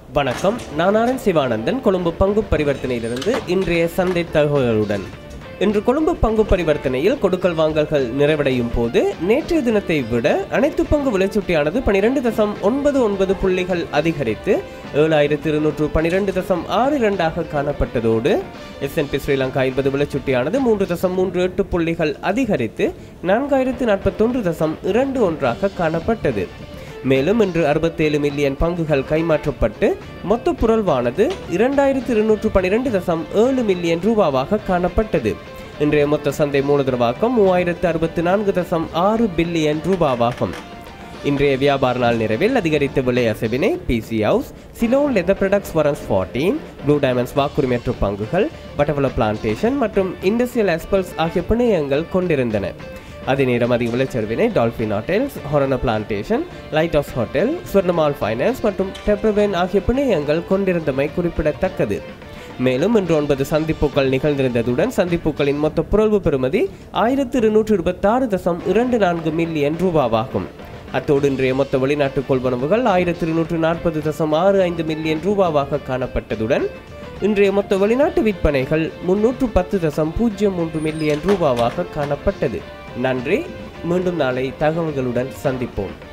வணக்கம் நான் ஆரன் சிவானந்தன் கொழும்பு பங்கு பரிவர்த்தனையிலிருந்து இன்றைய சந்தை தகவல்களுடன் இன்று கொழும்பு பங்கு பரிவர்த்தனையில் கொடுக்கல் வாங்கல்கள் நிறைவடையும் போது நேற்றைய தினத்தை விட அனைத்து பங்கு விலைச்சுட்டியானது பனிரெண்டு தசம் ஒன்பது ஒன்பது புள்ளிகள் அதிகரித்து ஏழாயிரத்து இருநூற்று பனிரெண்டு தசம் ஆறு இரண்டாக காணப்பட்டதோடு எஸ்என்பி ஸ்ரீலங்கா இருபது விலைச்சுட்டியானது மூன்று தசம் மூன்று எட்டு புள்ளிகள் அதிகரித்து நான்காயிரத்து நாற்பத்தொன்று தசம் இரண்டு ஒன்றாக காணப்பட்டது மேலும் இன்று அறுபத்தேழு மில்லியன் பங்குகள் கைமாற்றப்பட்டு மொத்த புரள்வானது இரண்டாயிரத்து இருநூற்று பனிரெண்டு தசம் ஏழு மில்லியன் ரூபாவாக காணப்பட்டது இன்றைய மொத்த சந்தை மூலதனவாக்கம் மூவாயிரத்து அறுபத்தி நான்கு தசம் ஆறு பில்லியன் ரூபாவாகும் இன்றைய வியாபார நாள் நிறைவில் அதிகரித்த விலை அசைவினை PC House Ceylon Leather Products warrants fourteen Blue Diamonds வாக்குரிமையற்ற பங்குகள் பட்டவள பிளான்டேஷன் மற்றும் இண்டஸ்ட்ரியல் எஸ்பல்ஸ் ஆகிய பிணையங்கள் கொண்டிருந்தன அதே நேரம் அதிக விளைச்சர்வினை Dolphin Hotels Horana Plantation Light House Hotel Swarnamahal Finance மற்றும் டெப்ரவென் ஆகிய பிணையங்கள் கொண்டிருந்தமை குறிப்பிடத்தக்கது மேலும் இன்று ஒன்பது சந்திப்புகள் நிகழ்ந்திருந்ததுடன் சந்திப்புகளின் மொத்த புரள்வு பெறுமதி ஆயிரத்து இருநூற்று இருபத்தாறு தசம் இரண்டு நான்கு மில்லியன் ரூபாவாகும் அத்தோடு இன்றைய மொத்த வெளிநாட்டு கொள்வனவுகள் ஆயிரத்தி இருநூற்று நாற்பது தசம் ஆறு ஐந்து மில்லியன் ரூபாவாக காணப்பட்டதுடன் இன்றைய மொத்த வெளிநாட்டு விற்பனைகள் முன்னூற்று பத்து தசம் பூஜ்ஜியம் மூன்று மில்லியன் ரூபாவாக காணப்பட்டது நன்றி மீண்டும் நாளை தகவல்களுடன் சந்திப்போம்